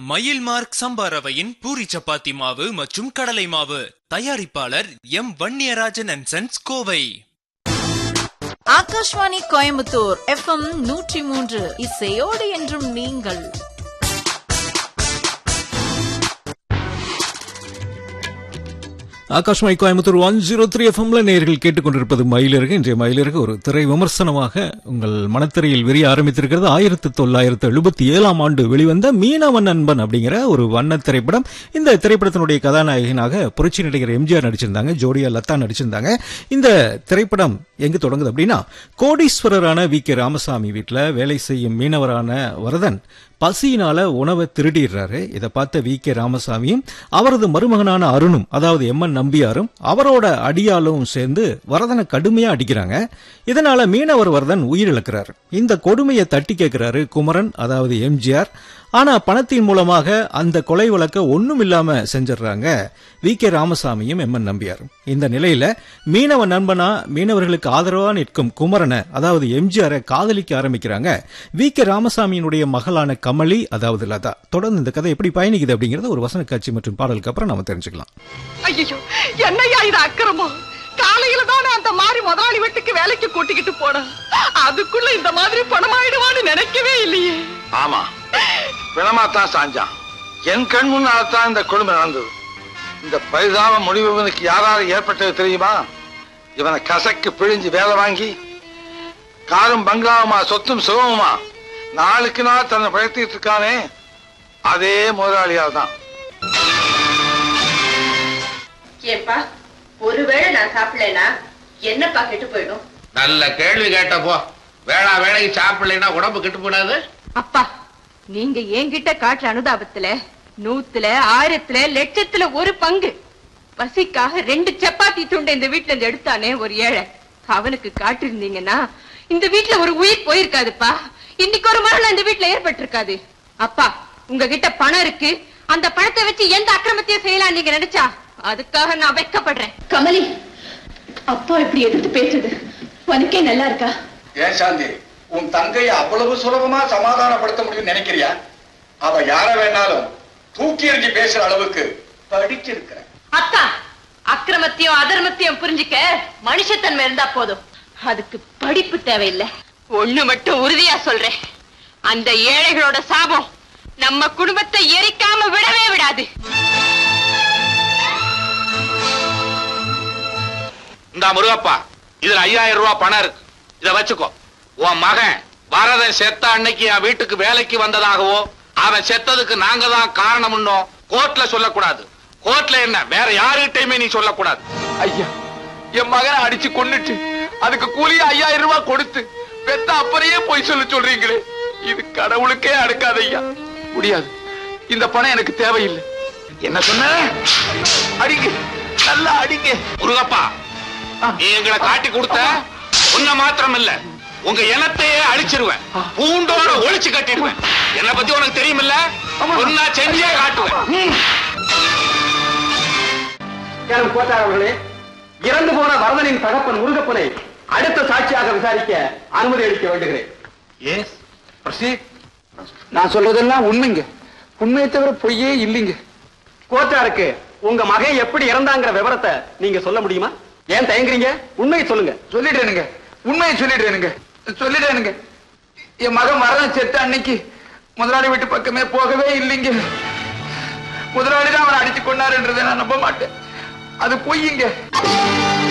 மயில் மார்க் சம்பா ரவையின் பூரி சப்பாத்தி மாவு மற்றும் கடலை மாவு தயாரிப்பாளர் M Vanniyarajan and sons Kovai Akashvani Coimbatore FM நூற்றி மூன்று இசையோடு என்றும் நீங்கள் Akashvani Coimbatore one zero three எஃப்எம்ல நேர்கள் கேட்டுக்கொண்டிருப்பது மயிலிறகு இன்றைய மயிலிறகு ஒரு திரை விமர்சனமாக உங்கள் மனத்திரையில் விரிய ஆரம்பித்திருக்கிறது ஆயிரத்தி தொள்ளாயிரத்து எழுபத்தி ஏழாம் ஆண்டு வெளிவந்த மீனவன் நண்பன் அப்படிங்கிற ஒரு வண்ண திரைப்படம் இந்த திரைப்படத்தினுடைய கதாநாயகனாக புரட்சி நடிகர் எம்ஜிஆர் நடிச்சிருந்தாங்க ஜோடியா லதா நடிச்சிருந்தாங்க இந்த திரைப்படம் எங்கு தொடங்குது அப்படின்னா கோடீஸ்வரரான வி கே ராமசாமி வீட்டில் வேலை செய்யும் மீனவரான வரதன் பசியினால உணவை திருடிடுறாரு இதை பார்த்த வி கே ராமசாமியும் அவரது மருமகனான அருணும் அதாவது எம் என் நம்பியாரும் அவரோட அடியாலும் சேர்ந்து வரதனை கடுமையா அடிக்கிறாங்க இதனால மீனவர் வரதன் உயிரிழக்கிறார் இந்த கொடுமையை தட்டி கேட்கிறாரு குமரன் அதாவது எம்ஜிஆர் ஆனா பணத்தின் மூலமாக அந்த கொலை வழக்க ஒண்ணும் இல்லாம செஞ்சிடறாங்க வி கே ராமசாமியும் எம் என் நம்பியாரும் இந்த நிலையில மீனவ நண்பனா மீனவர்களுக்கு ஆதரவா நிற்கும் குமரனை அதாவது எம்ஜிஆரை காதலிக்க ஆரம்பிக்கிறாங்க வி கே ராமசாமியினுடைய மகளான கமலி அதாவது லதா தொடர்ந்து இந்த கதை எப்படி பயணிக்குது அப்படிங்கறத ஒரு வசன காட்சி மற்றும் பாடலுக்கு அப்புறம் நாம தெரிஞ்சுக்கலாம் ஐயோ என்னையா இது அக்கிரமம் காலையில தானே அந்த மாதிரி முதலாளி வீட்டுக்கு வேலைக்கு கூட்டிக்கிட்டு போனேன் அதுக்குள்ள இந்த மாதிரி பணமாயிடுவான்னு நினைக்கவே இல்லையே ஆமா பிணமாத்தான் சாஞ்சான் என் கண் முன்னால்தான் இந்த கொடுமை நடந்தது இந்த பரிதாப முடிவு இவனுக்கு யாரால ஏற்பட்டது தெரியுமா இவனை கசக்கு பிழிஞ்சு வேலை வாங்கி காரும் பங்களாவுமா சொத்தும் சுகமுமா நாளுக்கு நாள் தன்னை பழத்திட்டு இருக்கானே அதே முதலாளியால் தான் ஏன்பா ஒருவேளை நான் சாப்பிடலைன்னா என்னப்பா கெட்டு போயிடும் நல்ல கேள்வி கேட்டப்போ வேளா வேலைக்கு சாப்பிடலைன்னா உடம்பு கெட்டு போடாது அப்பா நீங்க என்கிட்ட காட்டுற அனுதாபத்துல நூத்துல ஆயிரத்துல லட்சத்துல ஒரு பங்கு பசிக்காக ரெண்டு சப்பாத்தி துண்டை இந்த வீட்டுல இருந்து எடுத்தானே ஒரு ஏழை அவனுக்கு காட்டிருந்தீங்கன்னா இந்த வீட்டுல ஒரு உயிர் போயிருக்காதுப்பா இன்னைக்கு ஒரு மரணம் இந்த வீட்டுல ஏற்பட்டிருக்காது அப்பா உங்ககிட்ட பணம் இருக்கு அந்த பணத்தை வச்சு எந்த அக்கிரமத்தையும் செய்யலாம் நீங்க நினைச்சா அதுக்காக நான் வெட்கப்படுறேன் கமலி அப்பா இப்படி எதிர்த்து பேசுது உனக்கே நல்லா இருக்கா ஏன் சாந்தி உன் தங்கையை அவ்வளவு சுலபமா சமாதானப்படுத்த முடியும்னு நினைக்கிறியா அவ யார வேணாலும் தூக்கி எறிஞ்சு பேசுற அளவுக்கு படிச்சிருக்கிற அத்தா அக்கிரமத்தையும் அதர்மத்தையும் புரிஞ்சுக்க மனுஷத்தன்மை இருந்தா போதும் அதுக்கு படிப்பு தேவையில்லை ஒண்ணு மட்டும் உறுதியா சொல்றேன் அந்த ஏழைகளோட சாபம் நம்ம குடும்பத்தை எரிக்காம விடவே விடாது இந்த முருகப்பா இதுல ஐயாயிரம் ரூபாய் பணம் இருக்கு இத வச்சுக்கோ உன் மகன் பாரதன் செத்த அன்னைக்கு என் வீட்டுக்கு வேலைக்கு வந்ததாகவோ அவன் செத்ததுக்கு நாங்க தான் காரணம்னோ கோர்ட்ல சொல்லக்கூடாது கோர்ட்ல என்ன வேற யாருகிட்டயுமே நீ சொல்லக்கூடாது ஐயா என் மகனை அடிச்சு கொன்னுட்டு அதுக்கு கூலி ஐயாயிரம் ரூபாய் கொடுத்து பெத்த அப்பறையே போய் சொல்ல சொல்றீங்களே இது கடவுளுக்கே அடுக்காத ஐயா முடியாது இந்த பணம் எனக்கு தேவையில்லை என்ன சொன்ன அடிங்க நல்லா அடிங்க முருகப்பா நீ எங்களை காட்டி கொடுத்த உன்ன மாத்திரம் இல்ல உங்க இனத்தையே அழிச்சிருவேன் பூண்டோட ஒழிச்சு கட்டிடுவேன் என்ன பத்தி உனக்கு தெரியுமில்ல ஒன்னா செஞ்சே காட்டுவேன் கேளும் கோட்டார் அவர்களே இறந்து போன வரதனின் தகப்பன் முருகப்பனை அடுத்த சாட்சியாக விசாரிக்க அனுமதி அளிக்க வேண்டுகிறேன் எஸ் ப்ரொசீட் நான் சொல்றதெல்லாம் உண்மைங்க உண்மையை தவிர பொய்யே இல்லைங்க கோட்டாருக்கு உங்க மகன் எப்படி இறந்தாங்கிற விவரத்தை நீங்க சொல்ல முடியுமா ஏன் தயங்குறீங்க உண்மையை சொல்லுங்க சொல்லிடுறேனுங்க உண்மையை சொல்லிடுறேனுங்க சொல்லிடுறேனுங்க என் மகன் வரதன் செத்த அன்னைக்கு முதலாளி வீட்டு பக்கமே போகவே இல்லைங்க முதலாளி தான் அவனை அடிச்சு கொண்டாருன்றதை நான் நம்ப மாட்டேன் அது பொய்யுங்க